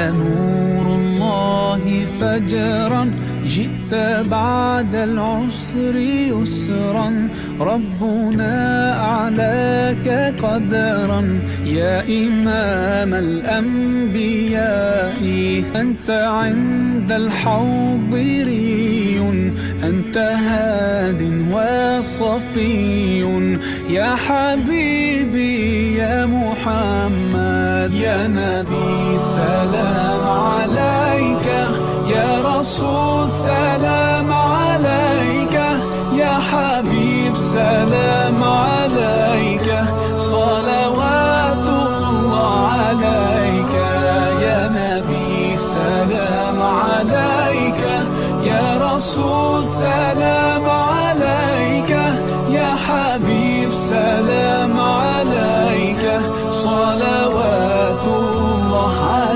نور الله فجرا جئت بعد العسر يسرا ربنا أعلاك قدرا يا إمام الأنبياء أنت عند الحوض ري أنت هاد وصفي يا حبيبي يا محمد يا نبي سلام عليك يا رسول سلام عليك يا حبيب سلام عليك صلوات الله عليك يا نبي سلام عليك يا رسول سلام عليك يا حبيب سلام عليك صلوات الله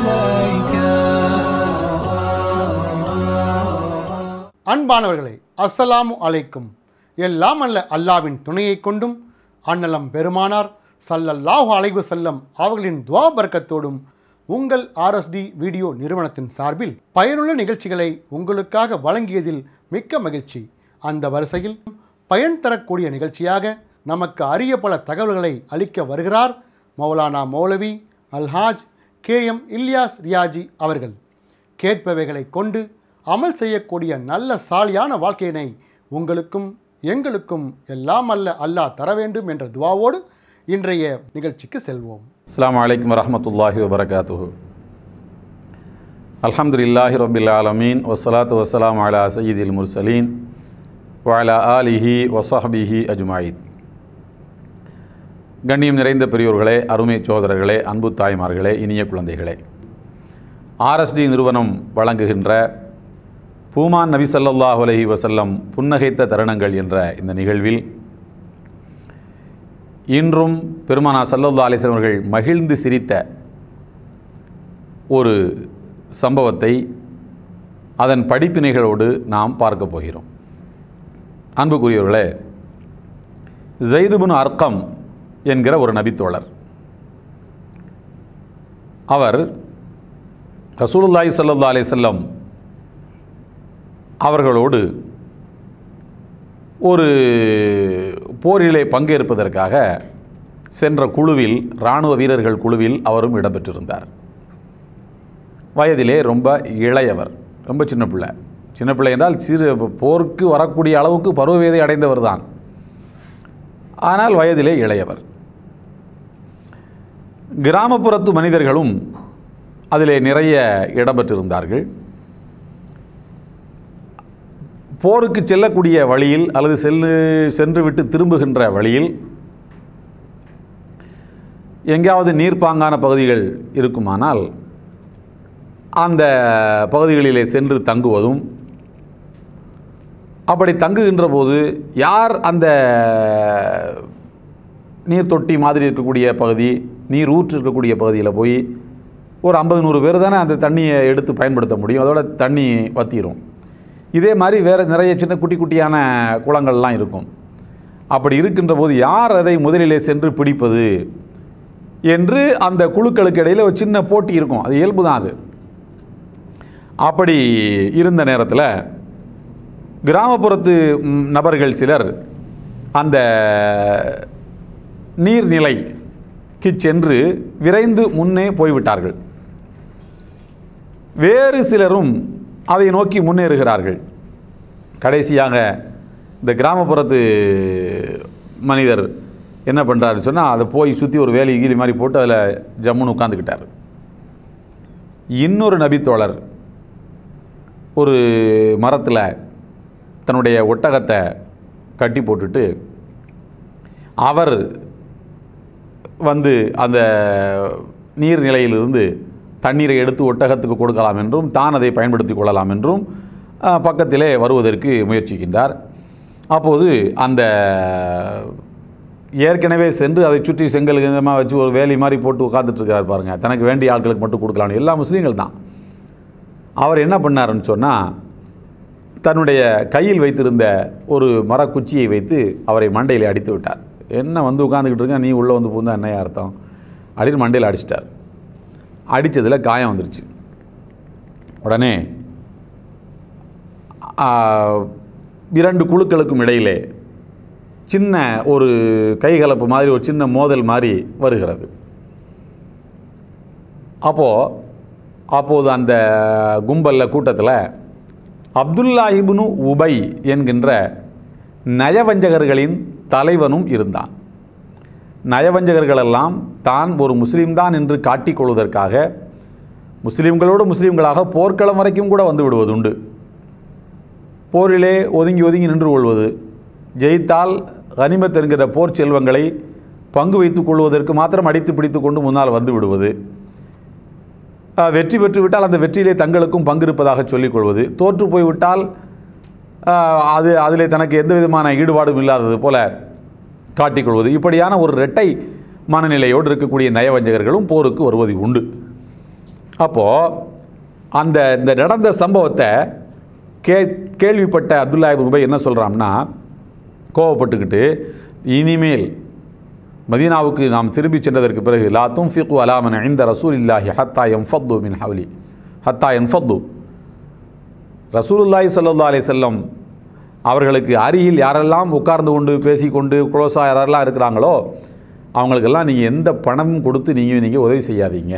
عليك அன்பானவர்களே அஸ்ஸலாமு அலைக்கும் எல்லாம் அல்ல அல்லாவின் துணையைக் கொண்டும் அன்னலம் பெருமானார் சல்லல்லாஹு அலைஹி வஸல்லம் அவர்களின் துவா பர்க்கத்தோடும் உங்கள் ஆர்எஸ்டி வீடியோ நிறுவனத்தின் சார்பில் பயனுள்ள நிகழ்ச்சிகளை உங்களுக்காக வழங்கியதில் மிக்க மகிழ்ச்சி அந்த வரிசையில் பயன் தரக்கூடிய நிகழ்ச்சியாக நமக்கு அரிய பல தகவல்களை அளிக்க வருகிறார் மௌலானா மௌலவி அல்ஹாஜ் கே எம் இல்யாஸ் ரியாஜி அவர்கள் கேட்பவைகளை கொண்டு அமல் செய்யக்கூடிய நல்ல சாலியான வாழ்க்கையினை உங்களுக்கும் எங்களுக்கும் எல்லாம் அல்ல அல்லாஹ் தர வேண்டும் என்ற துவாவோடு இன்றைய நிகழ்ச்சிக்கு செல்வோம் அஸ்ஸலாமு அலைக்கும் வரஹ்மத்துல்லாஹி வபரகாத்துஹு அல்ஹம்துலில்லாஹி ரபில் ஆலமீன் வஸ்ஸலாத்து வஸ்ஸலாம் அலா சய்யிதில் முர்சலீன் வஅலா ஆலிஹி வஸஹ்பிஹி அஜ்மாயின் கண்ணியம் நிறைந்த பெரியோர்களே அருமை சோதரர்களே அன்பு தாய்மார்களே இனிய குழந்தைகளே ஆர்எஸ்டி நிறுவனம் வழங்குகின்ற பூமான் நபி ஸல்லல்லாஹு அலைஹி வஸல்லம் புன்னகைத்த தருணங்கள் என்ற இந்த நிகழ்வில் இன்றும் பெருமானா சல்லல்லா அலிஸ்லாம் அவர்கள் மகிழ்ந்து சிரித்த ஒரு சம்பவத்தை அதன் படிப்பினைகளோடு நாம் பார்க்க போகிறோம் அன்புக்குரியவர்களே ஜெய்துபுன் அர்க்கம் என்கிற ஒரு நபித்தோழர் அவர் ரசூலுல்லாஹி ஸல்லல்லாஹு அலைஹி வஸல்லம் அவர்களோடு ஒரு போரிலே பங்கேற்பதற்காக சென்ற குழுவில் இராணுவ வீரர்கள் குழுவில் அவரும் இடம்பெற்றிருந்தார் வயதிலே ரொம்ப இளையவர் ரொம்ப சின்ன பிள்ளை சின்ன பிள்ளை என்றால் சிறு போருக்கு வரக்கூடிய அளவுக்கு பருவவேதை அடைந்தவர் தான் ஆனால் வயதிலே இளையவர் கிராமப்புறத்து மனிதர்களும் அதிலே நிறைய இடம்பெற்றிருந்தார்கள் போருக்கு செல்லக்கூடிய வழியில் அல்லது செல்லு சென்று விட்டு திரும்புகின்ற வழியில் எங்கேயாவது நீர்ப்பாங்கான பகுதிகள் இருக்குமானால் அந்த பகுதிகளிலே சென்று தங்குவதும் அப்படி தங்குகின்ற போது யார் அந்த நீர் தொட்டி மாதிரி இருக்கக்கூடிய பகுதி நீர் ஊற்று இருக்கக்கூடிய பகுதியில் போய் ஒரு ஐம்பது நூறு பேர் தானே அந்த தண்ணியை எடுத்து பயன்படுத்த முடியும் அதோட தண்ணி வத்திரும் இதே மாதிரி வேறு நிறைய சின்ன குட்டி குட்டியான குளங்கள்லாம் இருக்கும் அப்படி இருக்கின்ற போது யார் அதை முதலிலே சென்று பிடிப்பது என்று அந்த குழுக்களுக்கு இடையில் ஒரு சின்ன போட்டி இருக்கும் அது இயல்பு தான் அது அப்படி இருந்த நேரத்தில் கிராமப்புறத்து ம், நபர்கள் சிலர் அந்த நீர்நிலைக்கு சென்று விரைந்து முன்னே போய்விட்டார்கள் வேறு சிலரும் அதை நோக்கி முன்னேறுகிறார்கள் கடைசியாக இந்த கிராமப்புறத்து மனிதர் என்ன பண்ணுறாரு சொன்னால் அதை போய் சுற்றி ஒரு வேலி கீழி மாதிரி போட்டு அதில் ஜம்முன்னு உட்காந்துக்கிட்டார் இன்னொரு நபித்தோழர் ஒரு மரத்தில் தன்னுடைய ஒட்டகத்தை கட்டி போட்டுட்டு அவர் வந்து அந்த நீர்நிலையிலிருந்து தண்ணீரை எடுத்து ஒட்டகத்துக்கு கொடுக்கலாம் என்றும் தான் அதை பயன்படுத்தி கொள்ளலாம் என்றும் அஹ், பக்கத்திலே வருவதற்கு முயற்சிக்கின்றார் அப்போது அந்த ஏற்கனவே சென்று அதை சுற்றி செங்கல் கிந்தமாக வச்சு ஒரு வேலி மாதிரி போட்டு உட்காந்துட்டு இருக்கார் பாருங்கள் தனக்கு வேண்டிய ஆட்களுக்கு மட்டும் கொடுக்கலாம்னு எல்லா முஸ்லீம்கள் தான் அவர் என்ன பண்ணாருன்னு சொன்னால் தன்னுடைய கையில் வைத்திருந்த ஒரு மரக்குச்சியை வைத்து அவரை மண்டையில் அடித்து விட்டார் என்ன வந்து உட்காந்துக்கிட்டு இருக்க நீ உள்ளே வந்து பூந்தா என்ன அர்த்தம் அப்படின்னு மண்டையில் அடிச்சிட்டார் அடித்ததில் காயம் வந்துருச்சு உடனே ஆ, இரண்டு குழுக்களுக்கும் இடையிலே சின்ன ஒரு கைகலப்பு மாதிரி ஒரு சின்ன மோதல் மாதிரி வருகிறது அப்போது அப்போது அந்த கும்பலில் கூட்டத்தில் அப்துல்லா இப்னு உபை என்கின்ற நயவஞ்சகர்களின் தலைவனும் இருந்தான் நயவஞ்சகர்களெல்லாம் தான் ஒரு முஸ்லீம்தான் என்று காட்டிக்கொள்வதற்காக முஸ்லீம்களோடு முஸ்லீம்களாக போர்க்களம் வரைக்கும் கூட வந்து விடுவதுண்டு போரிலே ஒதுங்கி ஒதுங்கி நின்று கொள்வது ஜெயித்தால் கனிமத் என்கிற போர் செல்வங்களை பங்கு வைத்துக் கொள்வதற்கு மாத்திரம் அடித்து பிடித்து கொண்டு முன்னால் வந்து விடுவது அஹ், வெற்றி பெற்று விட்டால் அந்த வெற்றியிலே தங்களுக்கும் பங்கு இருப்பதாக சொல்லிக் கொள்வது தோற்று போய்விட்டால் அஹ், அது அதிலே தனக்கு எந்த விதமான ஈடுபாடும் இல்லாதது போல காட்டிக்கொள்வது இப்படியான ஒரு இரட்டை மனநிலையோடு இருக்கக்கூடிய நயவஞ்சகர்களும் போருக்கு வருவது உண்டு அப்போது அந்த இந்த நடந்த சம்பவத்தை கே கேள்விப்பட்ட அப்துல்லா இப்னு உபை என்ன சொல்கிறான்னா கோவப்பட்டுக்கிட்டு இனிமேல் மதீனாவுக்கு நாம் திரும்பி சென்றதற்கு பிறகு லா துன்ஃபிகு அலாமன் இந்த ரசூல் இல்லாஹி ஹத்தா எம் ஃபத்து மின் ஹவுலி ஹத்தா என் ஃபத்து ரசூலுல்லாஹி ஸல்லல்லாஹு அலைஹி வஸல்லம் அவர்களுக்கு அருகில் யாரெல்லாம் உட்கார்ந்து கொண்டு பேசிக்கொண்டு குளோஸாக யாரெல்லாம் இருக்கிறாங்களோ அவங்களுக்கெல்லாம் நீங்கள் எந்த பணமும் கொடுத்து நீங்கள் நீங்கள் உதவி செய்யாதீங்க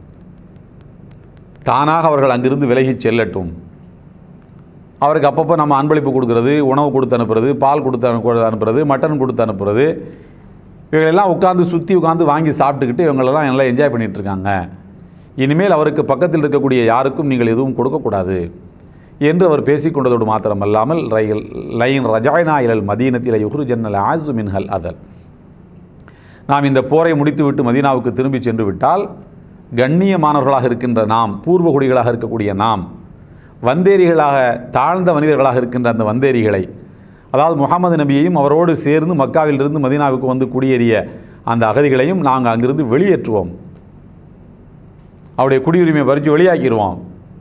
தானாக அவர்கள் அங்கிருந்து விலகிச் செல்லட்டும் அவருக்கு அப்பப்போ நம்ம அன்பளிப்பு கொடுக்கறது உணவு கொடுத்து அனுப்புறது பால் கொடுத்து அனு- அனுப்புறது மட்டன் கொடுத்து அனுப்புறது இவங்களெல்லாம் உட்காந்து சுற்றி உட்காந்து வாங்கி சாப்பிட்டுக்கிட்டு இவங்களெல்லாம் எல்லாம் என்ஜாய் பண்ணிட்டு இருக்காங்க இனிமேல் அவருக்கு பக்கத்தில் இருக்கக்கூடிய யாருக்கும் நீங்கள் எதுவும் கொடுக்கக்கூடாது என்று அவர் பேசிக்கொண்டதோடு மாத்திரமல்லாமல் ரயில் லைன் ரஜாய்னா இலல் மதீனத்தில் யுஹ்ரு ஜன்னல் ஆசு மின்ஹல் அதல் நாம் இந்த போரை முடித்துவிட்டு மதீனாவுக்கு திரும்பி சென்று விட்டால் கண்ணியமானவர்களாக இருக்கின்ற நாம் பூர்வகுடிகளாக இருக்கக்கூடிய நாம் வந்தேரிகளாக தாழ்ந்த மனிதர்களாக இருக்கின்ற அந்த வந்தேரிகளை அதாவது முகமது நபியையும் அவரோடு சேர்ந்து மக்காவிலிருந்து மதீனாவுக்கு வந்து குடியேறிய அந்த அகதிகளையும் நாங்கள் அங்கிருந்து வெளியேற்றுவோம் அவருடைய குடியுரிமையை பறித்து வெளியாக்கிடுவோம்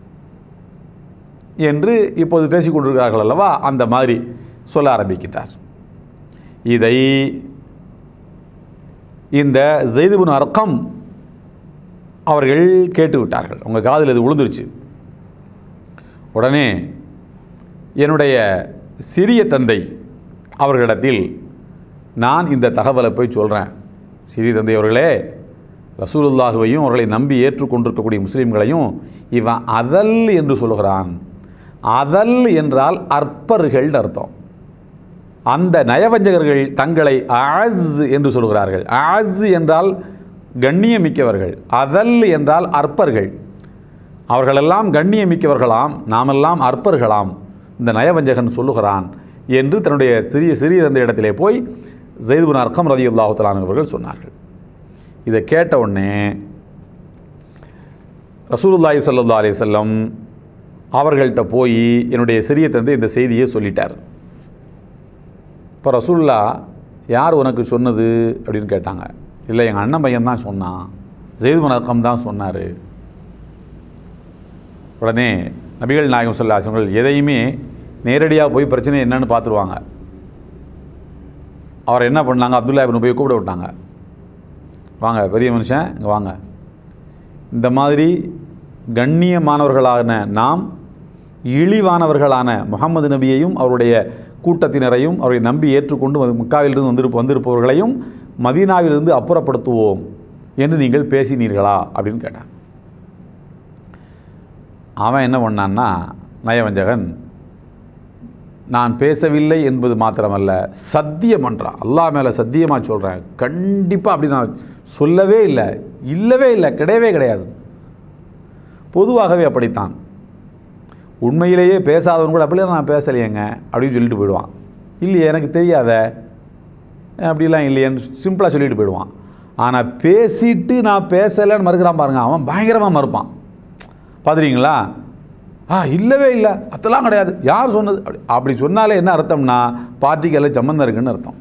என்று இப்போது பேசிக் கொண்டிருக்கிறார்கள் அல்லவா அந்த மாதிரி சொல்ல ஆரம்பிக்கிட்டார் இதை இந்த ஜெய்துபின் அர்க்கம் அவர்கள் கேட்டு விட்டார்கள் உங்கள் காதில் இது விழுந்துருச்சு உடனே என்னுடைய சிறிய தந்தை அவர்களிடத்தில் நான் இந்த தகவலை போய் சொல்கிறேன் சிறிய தந்தை அவர்களே ரசூலுல்லாஹுவையும் அவர்களை நம்பி ஏற்றுக்கொண்டிருக்கக்கூடிய முஸ்லீம்களையும் இவன் அதல் என்று சொல்கிறான் அதல் என்றால் அற்பர்கள் அர்த்தம் அந்த நயவஞ்சகர்கள் தங்களை ஆஸ் என்று சொல்கிறார்கள் ஆஸ் என்றால் கண்ணியமிக்கவர்கள் அதல் என்றால் அற்பர்கள் அவர்களெல்லாம் கண்ணியமிக்கவர்களாம் நாமெல்லாம் அற்பர்களாம் இந்த நயவஞ்சகன் சொல்லுகிறான் என்று தன்னுடைய சிறிய சிறிய தந்தை இடத்திலே போய் ஜெய்துபின் அர்க்கம் ரதி அவர்கள் சொன்னார்கள் இதை கேட்ட உடனே ரசூலுல்லாஹி ஸல்லல்லாஹு அலைஹி வஸல்லம் அவர்கள்ட்ட போய் என்னுடைய சிறிய தந்தை இந்த செய்தியை சொல்லிட்டார் இப்போ ரசூல்லா யார் உனக்கு சொன்னது அப்படின்னு கேட்டாங்க இல்லை எங்கள் அண்ணன் பையன் தான் சொன்னான் ஜெயிது மனக்கம் தான் சொன்னார் உடனே நபிகள் நாயகம் சொல்ல ஆசங்கள் எதையுமே நேரடியாக போய் பிரச்சனை என்னன்னு பார்த்துருவாங்க அவர் என்ன பண்ணாங்க அப்துல்லா இப்னு போய் கூப்பிட விட்டாங்க வாங்க பெரிய மனுஷன் இங்கே வாங்க இந்த மாதிரி கண்ணியமானவர்களான நாம் இழிவானவர்களான முகமது நபியையும் அவருடைய கூட்டத்தினரையும் அவரை நம்பி ஏற்றுக்கொண்டு வந்து மக்காவிலிருந்து வந்திருப்ப வந்திருப்பவர்களையும் மதீனாவிலிருந்து அப்புறப்படுத்துவோம் என்று நீங்கள் பேசினீர்களா அப்படின்னு கேட்டான் அவன் என்ன பண்ணான்னா நயவஞ்சகன் நான் பேசவில்லை என்பது மாத்திரமல்ல சத்தியம் பண்ணுறான் அல்லாஹ் மேலே சத்தியமாக சொல்கிறேன் கண்டிப்பாக அப்படி நான் சொல்லவே இல்லை இல்லவே இல்லை கிடையவே கிடையாது பொதுவாகவே அப்படித்தான் உண்மையிலேயே பேசாதவன் கூட அப்படிலாம் நான் பேசலையேங்க அப்படின்னு சொல்லிட்டு போயிடுவான் இல்லையே எனக்கு தெரியாத அப்படிலாம் இல்லையேன்னு சிம்பிளாக சொல்லிட்டு போயிடுவான் ஆனால் பேசிட்டு நான் பேசலைன்னு மறுக்கிறான் பாருங்க அவன் பயங்கரமாக மறுப்பான் பார்த்துறீங்களா ஆ இல்லவே இல்லை அதெல்லாம் கிடையாது யார் சொன்னது அப்படி அப்படி சொன்னாலே என்ன அர்த்தம்னா பார்ட்டிக்கு எல்லாம் சம்மந்தம் இருக்குன்னு அர்த்தம்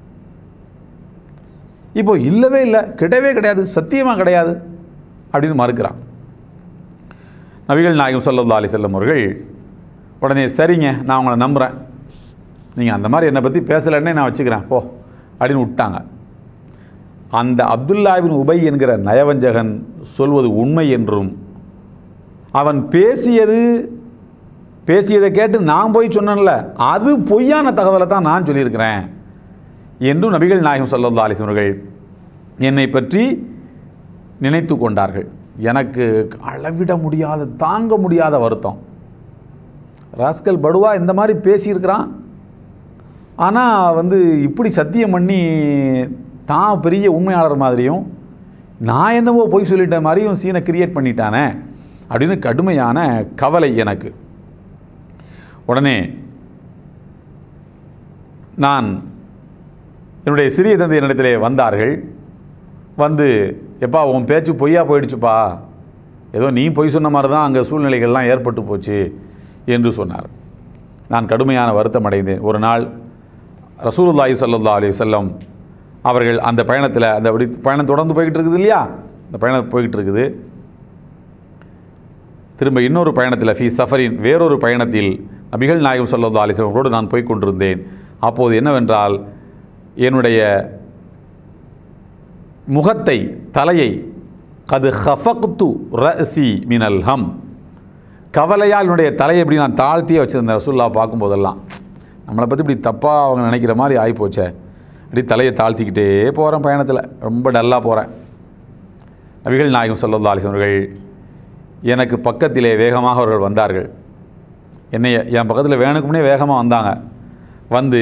இப்போ இல்லவே இல்லை கிடையவே கிடையாது சத்தியமாக கிடையாது அப்படின்னு மறுக்கிறான் நபிகள் நாயகம் ஸல்லல்லாஹு அலைஹி வஸல்லம் அவர்கள் உடனே சரிங்க நான் உங்களை நம்புகிறேன் நீங்கள் அந்த மாதிரி என்னை பற்றி பேசலைன்னே நான் வச்சுக்கிறேன் போ அப்படின்னு விட்டாங்க அந்த அப்துல்லாபின் உபை என்கிற நயவஞ்சகன் சொல்வது உண்மை என்றும் அவன் பேசியது பேசியதை கேட்டு நான் போய் சொன்னேன்ல அது பொய்யான தகவலை தான் நான் சொல்லியிருக்கிறேன் என்றும் நபிகள் நாயகம் சல்லல்லா அலிஸ் அவர்கள் என்னை பற்றி நினைத்து கொண்டார்கள் எனக்கு அளவிட முடியாத தாங்க முடியாத வருத்தம் ராஸ்கல் படுவா இந்த மாதிரி பேசியிருக்கிறான் ஆனால் வந்து இப்படி சத்தியம் பண்ணி தான் பெரிய உண்மையாளர் மாதிரியும் நான் என்னவோ பொய் சொல்லிட்ட மாதிரியும் சீனை கிரியேட் பண்ணிட்டானே அப்படின்னு கடுமையான கவலை எனக்கு உடனே நான் என்னுடைய சிறிய தந்தை என்னிடத்திலே வந்தார்கள் வந்து எப்பா உன் பேச்சு பொய்யா போயிடுச்சுப்பா ஏதோ நீ பொய் சொன்ன மாதிரி தான் அங்கே சூழ்நிலைகள்லாம் ஏற்பட்டு போச்சு என்று சொன்னார் நான் கடுமையான வருத்தம் அடைந்தேன் ஒரு நாள் ரசூலுல்லாஹி ஸல்லல்லாஹு அலைஹி வஸல்லம் அவர்கள் அந்த பயணத்தில் அந்த அப்படி பயணம் தொடர்ந்து போய்கிட்டு இருக்குது இல்லையா அந்த பயணம் போய்கிட்டு இருக்குது திரும்ப இன்னொரு பயணத்தில் ஃபி சஃபரின் வேறொரு பயணத்தில் நபிகள் நாயகம் ஸல்லல்லாஹு அலைஹி வஸல்லம் அவர்களோடு நான் போய் கொண்டிருந்தேன் அப்போது என்னவென்றால் என்னுடைய முகத்தை தலையை கது ஹஃபக்து ரசி மினல் ஹம் கவலையால் என்னுடைய தலையை இப்படி நான் தாழ்த்தியே வச்சுருந்தேன் ரசூல்லா பார்க்கும்போதெல்லாம் நம்மளை பற்றி இப்படி தப்பாக அவங்க நினைக்கிற மாதிரி ஆகிப்போச்சே அப்படி தலையை தாழ்த்திக்கிட்டே போகிறேன் பயணத்தில் ரொம்ப டல்லாக போகிறேன் நபிகள் நாயகம் ஸல்லல்லாஹு அலைஹி வஸல்லம் அவர்கள் எனக்கு பக்கத்திலே வேகமாக அவர்கள் வந்தார்கள் என்னை என் பக்கத்தில் வேணுக்கு முன்னே வேகமாக வந்தாங்க வந்து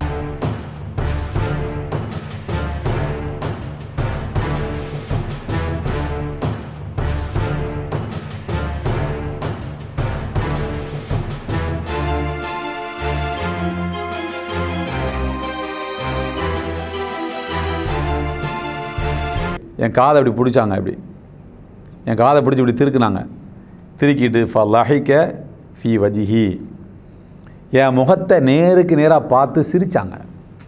என் காதை அப்படி பிடிச்சாங்க இப்படி என் காதை பிடிச்சி இப்படி திருக்குனாங்க திருக்கிட்டு ஃபலஹிக்க ஃபி வஜிஹி என் முகத்தை நேருக்கு நேராக பார்த்து சிரித்தாங்க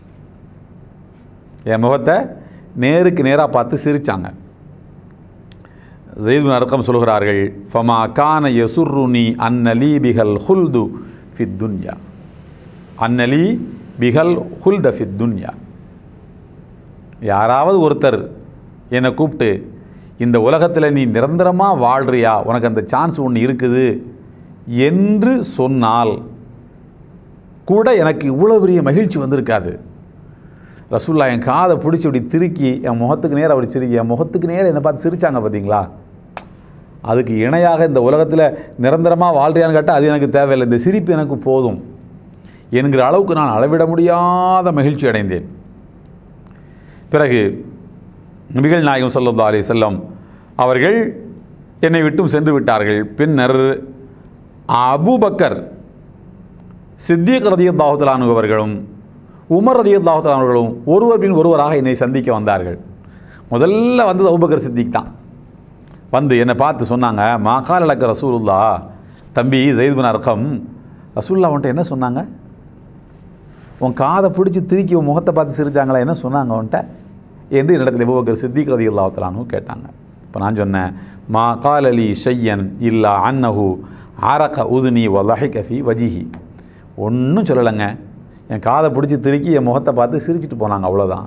என் முகத்தை நேருக்கு நேராக பார்த்து சிரித்தாங்க ஜெயித் பின் அர்க்கம் சொல்கிறார்கள் ஃபமா கான யசுர்ருனி அன்னலி பிகல் ஹுல்து ஃபித் துன்யா அன்னலி பிகல் ஹுல்த ஃபித் துன்யா யாராவது ஒருத்தர் என்னை கூப்பிட்டு இந்த உலகத்தில் நீ நிரந்தரமாக வாழ்றியா உனக்கு அந்த சான்ஸ் ஒன்று இருக்குது என்று சொன்னால் கூட எனக்கு இவ்வளோ பெரிய மகிழ்ச்சி வந்திருக்காது ரசூல்லா என் காதை பிடிச்சி இப்படி திருக்கி என் முகத்துக்கு நேரம் அப்படி சிரிக்கி என் முகத்துக்கு நேரம் என்னை பார்த்து சிரிச்சாங்க பார்த்தீங்களா அதுக்கு இணையாக இந்த உலகத்தில் நிரந்தரமாக வாழ்றியான்னு கேட்டால் அது எனக்கு தேவையில்லை இந்த சிரிப்பு எனக்கு போதும் என்கிற அளவுக்கு நான் அளவிட முடியாத மகிழ்ச்சி அடைந்தேன் பிறகு நபிகள் நாயகம் ஸல்லல்லாஹு அலைஹி செல்லம் அவர்கள் என்னை விட்டும் சென்று விட்டார்கள் பின்னர் அபூபக்கர் சித்திக் ரதியல்லாஹுத்தலானு அவர்களும் உமர் ரதியல்லாஹுத்தலான் அவர்களும் ஒருவர் பின் ஒருவராக என்னை சந்திக்க வந்தார்கள் முதல்ல வந்தது அபூபக்கர் சித்திக் தான் வந்து என்னை பார்த்து சொன்னாங்க மாகால் அலக்க ரசூலுல்லா தம்பி ஜெயித்பின் அர்க்கம் ரசூல்லா உன்ட்ட என்ன சொன்னாங்க உன் காதை பிடிச்சி திருக்கி உன் முகத்தை பார்த்து சிரிச்சாங்களா என்ன சொன்னாங்க உன்ட்ட என்று என்னிடத்தில் அபூபக்கர் சித்திக் ரதி அல்லாத்தலானு கேட்டாங்க இப்போ நான் சொன்னேன் மா கால் அலி ஷையன் இல்லா அன்னஹு அரக உதுனி வலஹி கஃபி வஜிஹி ஒன்றும் சொல்லலைங்க என் காதை பிடிச்சி திருக்கி என் முகத்தை பார்த்து சிரிச்சிட்டு போனாங்க அவ்வளோதான்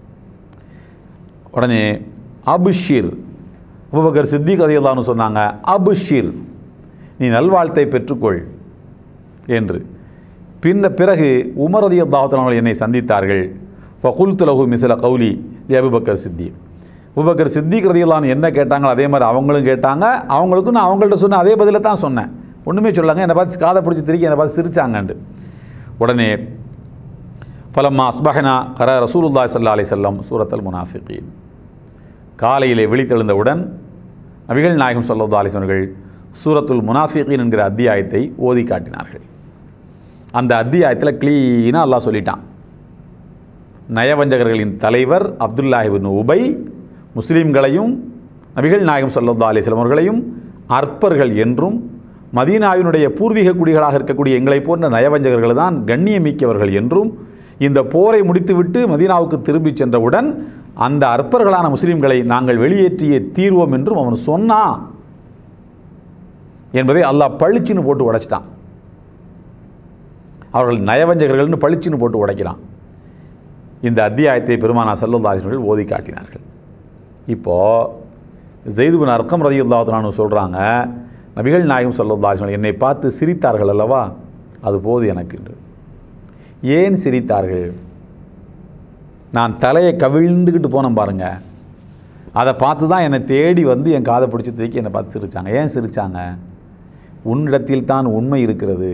உடனே அபுஷிர் அபுபக்கர் சித்திக் ரதியல்லான்னு சொன்னாங்க அபுஷிர் நீ நல்வாழ்த்தை பெற்றுக்கொள் என்று பின்ன பிறகு உமர் ரதியல்லாஹுத்தலான் அவர்கள் என்னை சந்தித்தார்கள் ஃபகுல்து லஹு மிசில கௌலி லி அபுபக்கர் சித்திக் அபுபக்கர் சித்திக் ரதியல்லான்னு என்ன கேட்டாங்களோ அதே மாதிரி அவங்களும் கேட்டாங்க அவங்களுக்கும் நான் அவங்கள்ட்ட சொன்ன அதே பதிலை தான் சொன்னேன் ஒன்றுமே சொல்லாங்க என்னை பார்த்து காதை பிடிச்சி திருக்கி என்னை பார்த்து சிரிச்சாங்கண்டு உடனே ஃபலம்மா அஸ்பஹனா கர ரசூலுல்லாஹி ஸல்லல்லாஹு அலைஹி வஸல்லம் சூரத்தல் முனாஃபிகீன் காலையிலே விழித்தெழுந்தவுடன் நபிகள் நாயகம் ஸல்லல்லாஹு அலைஹி அவர்கள் சூரத்துல் முனாஃபிகீன் என்கிற அத்தியாயத்தை ஓதி காட்டினார்கள் அந்த அத்தியாயத்தில் க்ளீனாக அல்லாஹ் சொல்லிட்டான் நயவஞ்சகர்களின் தலைவர் அப்துல்லாஹிபின் உபை முஸ்லீம்களையும் நபிகள் நாயகம் ஸல்லல்லாஹு அலைஹி வஸல்லம் அவர்களையும் அற்பர்கள் என்றும் மதீனாவினுடைய பூர்வீக குடிகளாக இருக்கக்கூடிய எங்களை போன்ற நயவஞ்சகர்கள் தான் கண்ணியமிக்கவர்கள் என்றும் இந்த போரை முடித்துவிட்டு மதீனாவுக்கு திரும்பிச் சென்றவுடன் அந்த அற்பர்களான முஸ்லீம்களை நாங்கள் வெளியேற்றிய தீர்வோம் என்றும் அவன் சொன்னான் என்பதை அல்லாஹ் பளிச்சுன்னு போட்டு உடைச்சிட்டான் அவர்கள் நயவஞ்சகர்கள்னு பளிச்சுன்னு போட்டு உடைக்கிறான் இந்த அத்தியாயத்தை பெருமானா செல்லுல்லாசினர்கள் ஓதி காட்டினார்கள் இப்போது ஜெய்துபின் அர்க்கம் ரதியுல்லாத்தனானு சொல்கிறாங்க நபிகள் நாயகம் சொல்லல்லாஹ் என்னை பார்த்து சிரித்தார்கள் அல்லவா அது போது எனக்கு என்று ஏன் சிரித்தார்கள் நான் தலையை கவிழ்ந்துக்கிட்டு போனேன் பாருங்க அதை பார்த்து தான் என்னை தேடி வந்து என் காதை பிடிச்சி தூக்கி என்னை பார்த்து சிரித்தாங்க ஏன் சிரித்தாங்க உன்னிடத்தில் தான் உண்மை இருக்கிறது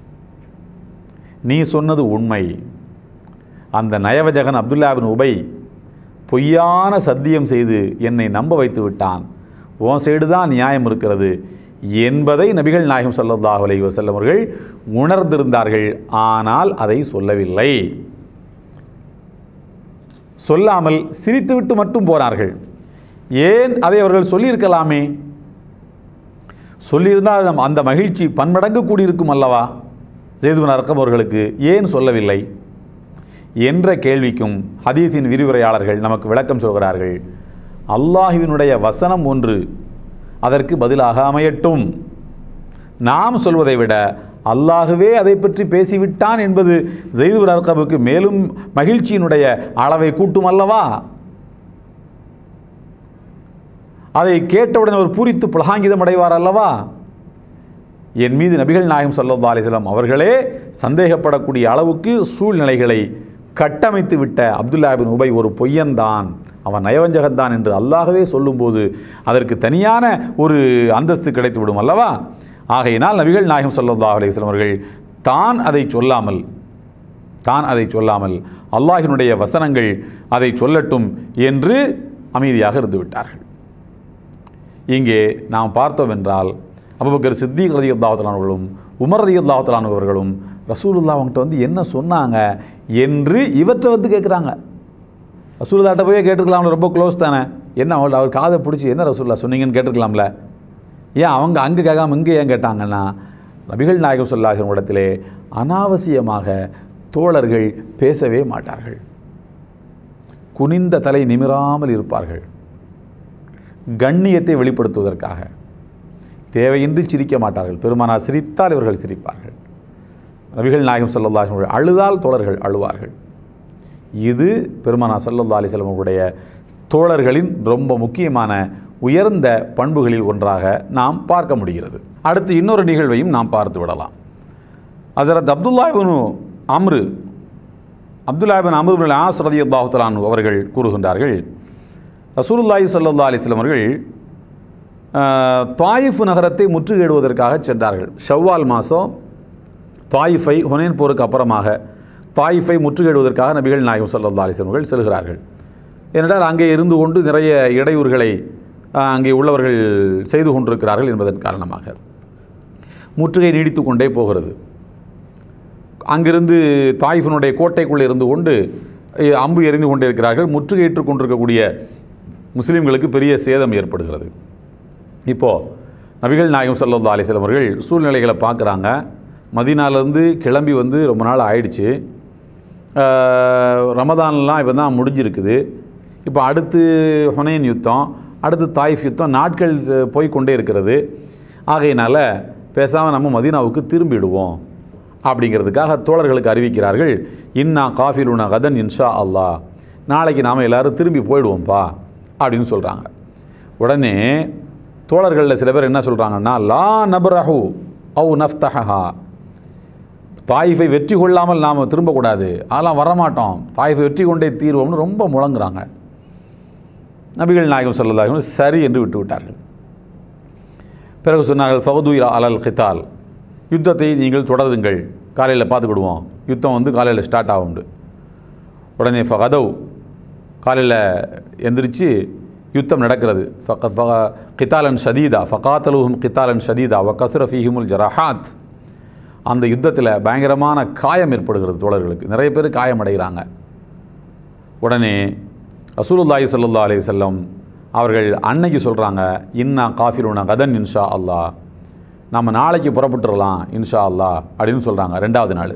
நீ சொன்னது உண்மை அந்த நயவஜகன் அப்துல்லாபின் உபை பொய்யான சத்தியம் செய்து என்னை நம்ப வைத்து விட்டான் உன் சைடு தான் நியாயம் இருக்கிறது என்பதை நபிகள் நாயகம் ஸல்லல்லாஹு அலைஹி வஸல்லம் அவர்கள் உணர்ந்திருந்தார்கள் ஆனால் அதை சொல்லவில்லை சொல்லாமல் சிரித்துவிட்டு மட்டும் போனார்கள் ஏன் அதை அவர்கள் சொல்லியிருக்கலாமே சொல்லியிருந்தால் அந்த- அந்த மகிழ்ச்சி பன்மடங்கு கூடியிருக்கும் அல்லவா ஜெய்துபின் அர்க்கம் அவர்களுக்கு ஏன் சொல்லவில்லை என்ற கேள்விக்கும் ஹதீஸின் விரிவுரையாளர்கள் நமக்கு விளக்கம் சொல்கிறார்கள் அல்லாஹுவினுடைய வசனம் ஒன்று அதற்கு பதிலாக அமையட்டும் நாம் சொல்வதை விட அல்லாஹுவே அதை பற்றி பேசிவிட்டான் என்பது ஜெய்துபின் அர்கமுக்கு மேலும் மகிழ்ச்சியினுடைய அளவை கூட்டும் அல்லவா அதை கேட்டவுடன் அவர் பூரித்து புலகாங்கிதம் அடைவார் அல்லவா என் மீது நபிகள் நாயகம் ஸல்லல்லாஹு அலைஹி வஸல்லம் அவர்களே சந்தேகப்படக்கூடிய அளவுக்கு சூழ்நிலைகளை கட்டமைத்து விட்ட அப்துல்லா பின் உபை ஒரு பொய்யன்தான் அவன் நயவஞ்சகன்தான் என்று அல்லாஹ்வே சொல்லும்போது அதற்கு தனியான ஒரு அந்தஸ்து கிடைத்து விடும் அல்லவா ஆகையினால் நபிகள் நாயகம் ஸல்லல்லாஹு அலைஹி வஸல்லம் அவர்கள் தான் அதை சொல்லாமல் தான் அதை சொல்லாமல் அல்லாஹினுடைய வசனங்கள் அதை சொல்லட்டும் என்று அமைதியாக இருந்து விட்டார்கள் இங்கே நாம் பார்த்தோம் என்றால் அபுபக்கர் சித்திக் ரதி அல்லாஹலானவர்களும் உமர் ரதி அல்லாஹலானவர்களும் ரசூலுல்லா அவங்ககிட்ட வந்து என்ன சொன்னாங்க என்று இவற்றை வந்து கேட்குறாங்க ரசூலுல்லாட்ட போய் கேட்டுருக்கலாம்ல ரொம்ப க்ளோஸ் தானே என்ன அவர் அவர் காதை பிடிச்சி என்ன ரசூல்லா சொன்னீங்கன்னு கேட்டிருக்கலாம்ல ஏன் அவங்க அங்கே கேட்காம இங்கே ஏன் கேட்டாங்கன்னா நபிகள் நாயகம் சொல்லாஹின் இடத்திலே அனாவசியமாக தோழர்கள் பேசவே மாட்டார்கள் குனிந்த தலை நிமிராமல் இருப்பார்கள் கண்ணியத்தை வெளிப்படுத்துவதற்காக தேவையின்றி சிரிக்க மாட்டார்கள் பெருமானார் சிரித்தால் இவர்கள் சிரிப்பார்கள் நபிகள் நாயகம் ஸல்லல்லாஹு அலைஹி வஸல்லம் அழுதால் தோழர்கள் அழுவார்கள் இது பெருமானார் ஸல்லல்லாஹு அலைஹி வஸல்லம் உடைய தோழர்களின் ரொம்ப முக்கியமான உயர்ந்த பண்புகளில் ஒன்றாக நாம் பார்க்க முடிகிறது அடுத்து இன்னொரு நிகழ்வையும் நாம் பார்த்து விடலாம் ஹஸரத் அப்துல்லா இப்னு அம்ரு அப்துல்லா இப்னு அம்ரு பின் ஆஸ் ரலியல்லாஹு தஆலா அன்ஹு அவர்கள் கூறுகின்றார்கள் ரசூலுல்லாஹி ஸல்லல்லாஹு அலைஹி வஸல்லம் அவர்கள் ஆஹ், தாயிஃப் நகரத்தை முற்றுகையிடுவதற்காக சென்றார்கள் ஷவ்வால் மாதம் தாயிஃபை ஹுனைன் போருக்கு அப்புறமாக தாயிஃபை முற்றுகையிடுவதற்காக நபிகள் நாயகம் ஸல்லல்லாஹு அலைஹி வஸல்லம் அவர்கள் செல்கிறார்கள் ஏனென்றால் அங்கே இருந்து கொண்டு நிறைய இடையூறுகளை ஆஹ், அங்கே உள்ளவர்கள் செய்து கொண்டிருக்கிறார்கள் என்பதன் காரணமாக முற்றுகை நீடித்து கொண்டே போகிறது அங்கிருந்து தாயிஃபினுடைய கோட்டைக்குள்ளே இருந்து கொண்டு அஹ், அம்பு எறிந்து கொண்டே இருக்கிறார்கள் முற்றுகையிட்டு கொண்டிருக்கக்கூடிய முஸ்லீம்களுக்கு பெரிய சேதம் ஏற்படுகிறது இப்போது நபிகள் நாயகம் ஸல்லல்லாஹு அலைஹி வஸல்லம் அவர்கள் சூழ்நிலைகளை பார்க்குறாங்க மதீனாலேருந்து கிளம்பி வந்து ரொம்ப நாள் ஆயிடுச்சு அஹ், ரமதான்லாம் இப்போ தான் முடிஞ்சிருக்குது இப்போ அடுத்து ஹுனைன் யுத்தம் அடுத்து தாயிஃப் யுத்தம் நாட்கள் அஹ், போய் கொண்டே இருக்கிறது ஆகையினால் பேசாமல் நம்ம மதீனாவுக்கு திரும்பிடுவோம் அப்படிங்கிறதுக்காக தோழர்களுக்கு அறிவிக்கிறார்கள் இன்னா காஃபிலுனா கதன் இன்ஷா அல்லாஹ் நாளைக்கு நாம் எல்லாரும் திரும்பி போயிடுவோம்ப்பா அப்படின்னு சொல்கிறாங்க உடனே தோழர்களில் சில பேர் என்ன சொல்கிறாங்கன்னா லா நபரஹு அவு நஃப்தஹா தாயிஃபை வெற்றி கொள்ளாமல் நாம் திரும்பக்கூடாது அதெல்லாம் வரமாட்டோம் தாயிஃபை வெற்றி கொண்டே தீர்வோம்னு ரொம்ப முழங்குறாங்க நபிகள் நாயகம் ஸல்லல்லாஹு அலைஹி வஸல்லம் சரி என்று விட்டு விட்டார்கள் பிறகு சொன்னார்கள் ஃபவது அலல் கித்தால் யுத்தத்தை நீங்கள் தொடருங்கள் காலையில் பார்த்துக்கிடுவோம் யுத்தம் வந்து காலையில் ஸ்டார்ட் ஆகுண்டு உடனே ஃபகதவ் காலையில் எந்திரிச்சு யுத்தம் நடக்கிறது ஃபக ஃபக கித்தாலன் ஷதீதா ஃபகாத்தலுஹும் கித்தாலன் ஷதீதா வ கசுர ஃபீஹிமுல் ஜரஹாத் அந்த யுத்தத்தில் பயங்கரமான காயம் ஏற்படுகிறது தோழர்களுக்கு நிறைய பேர் காயமடைகிறாங்க உடனே ரசூலுல்லாஹி ஸல்லல்லாஹு அலைஹி வஸல்லம் அவர்கள் அன்னைக்கு சொல்கிறாங்க இன்னா காஃபிலுனா கதன் இன்ஷா அல்லாஹ் நம்ம நாளைக்கு புறப்பட்டுறலாம் இன்ஷா அல்லாஹ் அப்படின்னு சொல்கிறாங்க ரெண்டாவது நாள்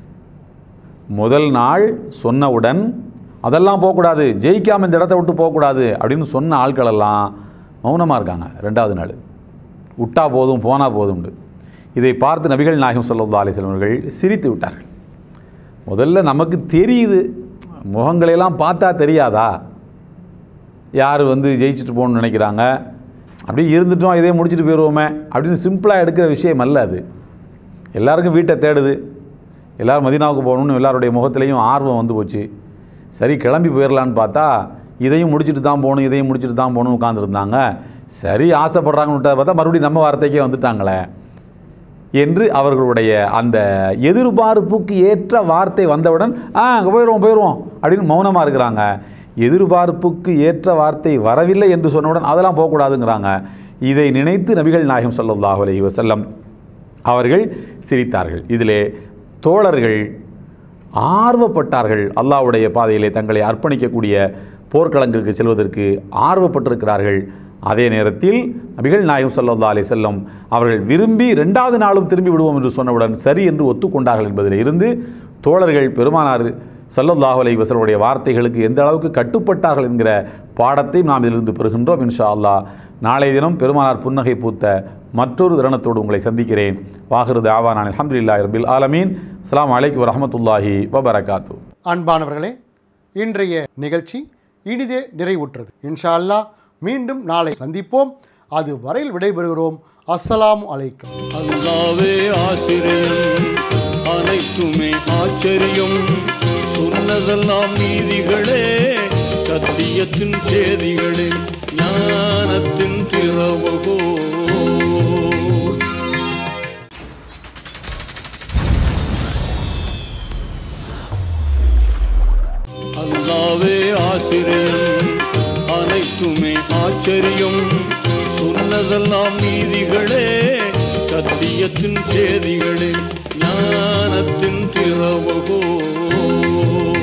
முதல் நாள் சொன்னவுடன் அதெல்லாம் போகக்கூடாது ஜெயிக்காம இந்த இடத்த விட்டு போகக்கூடாது அப்படின்னு சொன்ன ஆட்களெல்லாம் மௌனமாக இருக்காங்க ரெண்டாவது நாள் விட்டா போதும் போனால் போதும்னு இதை பார்த்து நபிகள் நாயகம் ஸல்லல்லாஹு அலைஹி வஸல்லம் அவர்கள் சிரித்து விட்டார்கள் முதல்ல நமக்கு தெரியுது முகங்களையெல்லாம் பார்த்தா தெரியாதா யார் வந்து ஜெயிச்சுட்டு போகணும்னு நினைக்கிறாங்க அப்படியே இருந்துட்டோம் இதே முடிச்சுட்டு போயிடுவோமே அப்படின்னு சிம்பிளாக எடுக்கிற விஷயம் அல்ல அது எல்லாருக்கும் வீட்டை தேடுது எல்லோரும் மதினாவுக்கு போகணும்னு எல்லாருடைய முகத்திலையும் ஆர்வம் வந்து போச்சு சரி கிளம்பி போயிடலான்னு பார்த்தா இதையும் முடிச்சுட்டு தான் போகணும் இதையும் முடிச்சுட்டு தான் போகணும்னு உட்காந்துருந்தாங்க சரி ஆசைப்படுறாங்கன்னு விட்டதை பார்த்தா மறுபடியும் நம்ம வார்த்தைக்கே வந்துட்டாங்களே என்று அவர்களுடைய அந்த எதிர்பார்ப்புக்கு ஏற்ற வார்த்தை வந்தவுடன் ஆ அங்கே போயிடுவோம் போயிடுவோம் அப்படின்னு மௌனமாக இருக்கிறாங்க எதிர்பார்ப்புக்கு ஏற்ற வார்த்தை வரவில்லை என்று சொன்னவுடன் அதெல்லாம் போகக்கூடாதுங்கிறாங்க இதை நினைத்து நபிகள் நாயகம் ஸல்லல்லாஹு அலைஹி வஸல்லம் அவர்கள் சிரித்தார்கள் இதிலே தோழர்கள் ஆர்வப்பட்டார்கள் அல்லாஹ்வுடைய பாதையிலே தங்களை அர்ப்பணிக்கக்கூடிய போர்க்களங்களுக்கு செல்வதற்கு ஆர்வப்பட்டிருக்கிறார்கள் அதே நேரத்தில் நபிகள் நாயகம் ஸல்லல்லாஹு அலைஹி வஸல்லம் அவர்கள் விரும்பி ரெண்டாவது நாளும் திரும்பி விடுவோம் என்று சொன்னவுடன் சரி என்று ஒத்துக்கொண்டார்கள் என்பதில் இருந்து தோழர்கள் பெருமானார் ஸல்லல்லாஹு அலைஹி வஸல்லுடைய வார்த்தைகளுக்கு எந்த அளவுக்கு கட்டுப்பட்டார்கள் என்கிற பாடத்தை நாம் இதிலிருந்து பெறுகின்றோம் இன்ஷா அல்லாஹ் நாளைய தினம் பெருமானார் புன்னகை பூத்த மற்றொரு தருணத்தோடு உங்களை சந்திக்கிறேன் வாஹிருது ஆவானான் அல்ஹம்துலில்லாஹி ரபில் ஆலமீன் அஸ்ஸலாமு அலைக்கும் வரஹ்மத்துல்லாஹி வபரகாத்து அன்பானவர்களே இன்றைய நிகழ்ச்சி இனிதே நிறைவுற்றது இன்ஷா அல்லாஹ் மீண்டும் நாளை சந்திப்போம் அது வரையில் விடைபெறுகிறோம் அஸ்ஸலாமு அலைக்கும் அல்லாவே ஆசிரியம் அனைத்துமே ஆச்சரியம் சொன்னதெல்லாம் நீதிகளே சத்தியத்தின் சேதிகளே ஞானத்தின் திறவுகோ அல்லாவே ஆசிரியம் அனைத்துமே ஆச்சரியம் சொன்னதெல்லாம் நீதிகளே சத்தியத்தின் சேதிகளே ஞானத்தின் திறவுகோ